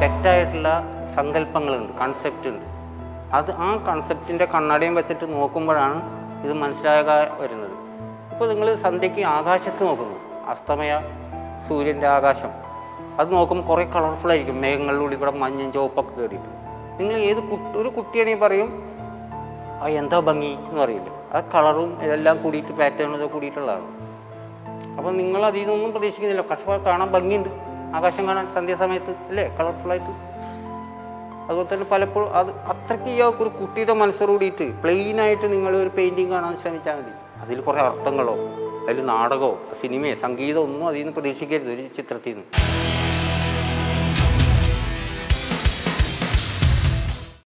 തെറ്റായിട്ടുള്ള സങ്കല്പങ്ങളുണ്ട് കൺസെപ്റ്റ് ഉണ്ട് അത് ആ കൺസെപ്റ്റിൻ്റെ കണ്ണടയും വെച്ചിട്ട് നോക്കുമ്പോഴാണ് ഇത് മനസ്സിലാകാ വരുന്നത് ഇപ്പോൾ നിങ്ങൾ സന്ധ്യയ്ക്ക് ആകാശത്ത് നോക്കുന്നു അസ്തമയ സൂര്യൻ്റെ ആകാശം അത് നോക്കുമ്പോൾ കുറേ കളർഫുൾ ആയിരിക്കും മേഘങ്ങളിലൂടെ കൂടെ മഞ്ഞയും ചുവപ്പൊക്കെ കയറിയിട്ട് നിങ്ങൾ ഏത് കുട്ടി ഒരു കുട്ടിയാണെങ്കിൽ പറയും ആ എന്താ ഭംഗി എന്ന് പറയില്ല ആ കളറും ഇതെല്ലാം കൂടിയിട്ട് പാറ്റേൺ ഇതൊക്കെ കൂടിയിട്ടുള്ളതാണ് അപ്പോൾ നിങ്ങൾ അതിൽ നിന്നൊന്നും പ്രതീക്ഷിക്കുന്നില്ല പക്ഷേ കാണാൻ ഭംഗിയുണ്ട് ആകാശം കാണാൻ സന്ധ്യാസമയത്ത് അല്ലേ കളർഫുള്ളായിട്ട് അതുപോലെ തന്നെ പലപ്പോഴും അത് അത്രയ്ക്ക് ഈ ഒരു കുട്ടിയുടെ മനസ്സോട് കൂടിയിട്ട് പ്ലെയിനായിട്ട് നിങ്ങൾ ഒരു പെയിൻറ്റിങ് കാണാൻ ശ്രമിച്ചാൽ മതി അതിൽ കുറേ അർത്ഥങ്ങളോ അതിൽ നാടകമോ സിനിമയോ സംഗീതമോ ഒന്നും അതിൽ നിന്ന് പ്രതീക്ഷിക്കരുത് ഒരു ചിത്രത്തിൽ നിന്ന്